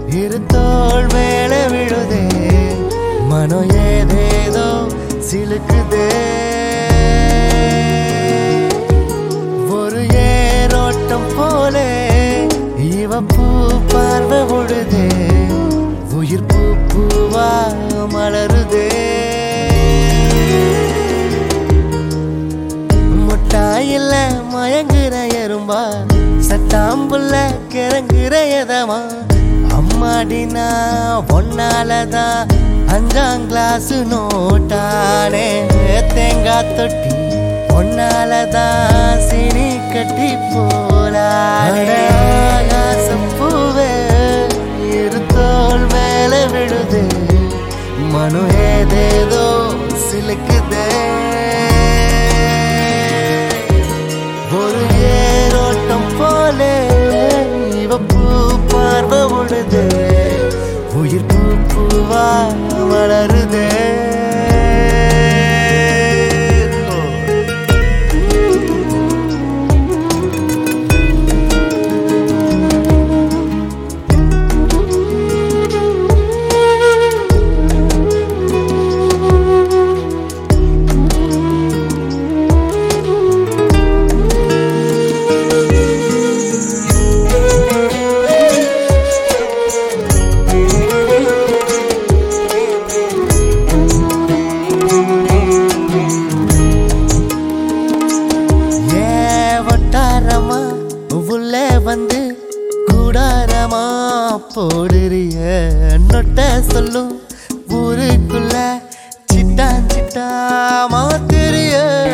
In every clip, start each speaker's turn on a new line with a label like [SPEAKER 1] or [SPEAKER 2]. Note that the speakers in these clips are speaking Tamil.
[SPEAKER 1] இரு தோள் மேல விழுதே மனம் ஏதேதோ சிலுக்குதே ஒரு ஏரோட்டம் போலே இவ பூ பார்வை விழுதே உயிர் பூ பூவா மலருதே முட்டாயில்ல மயங்குற எறும்பா சட்டாம்புள்ள கிறங்குற எதமா அம்மாடினா ஒன்னாலதான் அஞ்சாம் கிளாஸ் நோட்டானே தேங்காய் தொட்டி ஒன்னாலதான் சினி கட்டி போலானே ஆகாசம் பூவே இரு தோள் மேல விழுது மனு ஏதேதோ சிலுக்குதே ஒரு ஏரோட்டம் போலே இவ பூ பார்வை விழுது உயிர் பூ பூவா வளருதே ஏ வட்டாரமா உள்ளே வந்து கூடாரமா போடுறிய நொட்ட சொல்லும் ஊருக்குள்ள சிட்டா சிட்டா மாத்திரிய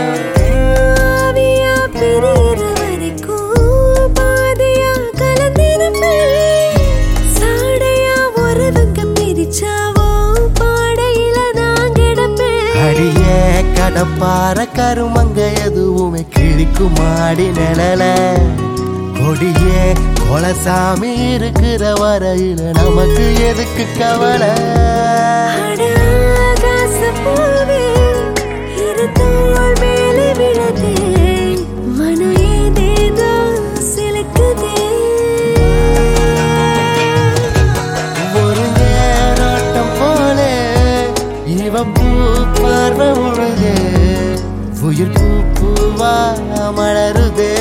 [SPEAKER 2] ஆவியா பிரியிற வரைக்கும் பாதியா கலந்திருப்பேன். சாடையா உறவுங்க பிரிச்சாவோ பாடையில நான் கிடப்பேன்.
[SPEAKER 1] அடிய கடப்பார கருமங்க எதுவுமே கிழிக்கும் மாடி நிழல கொடியே கொலசாமி இருக்கிற வரையில நமக்கு எதுக்கு கவலை
[SPEAKER 2] அட ஆகாசப் பூவே, இரு தோள் மேலே விழுதே. மனம் ஏதேதோ சிலுக்குதே.
[SPEAKER 1] ஒரு நேரோட்டம் போல இவ பூ பார்வை உழுதே உயிர் பூ பூவா மலருதே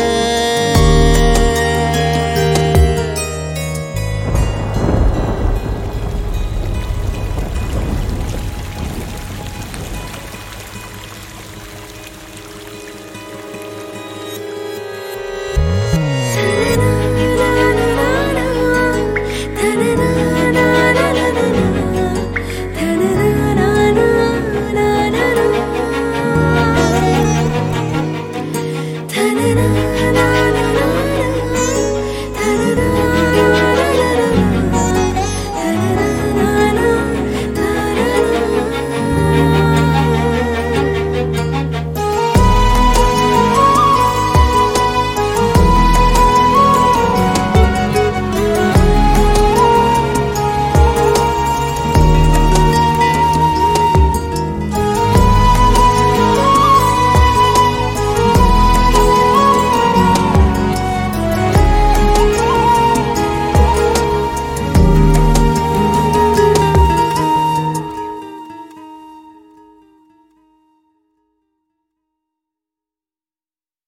[SPEAKER 2] தனனா, தனனா,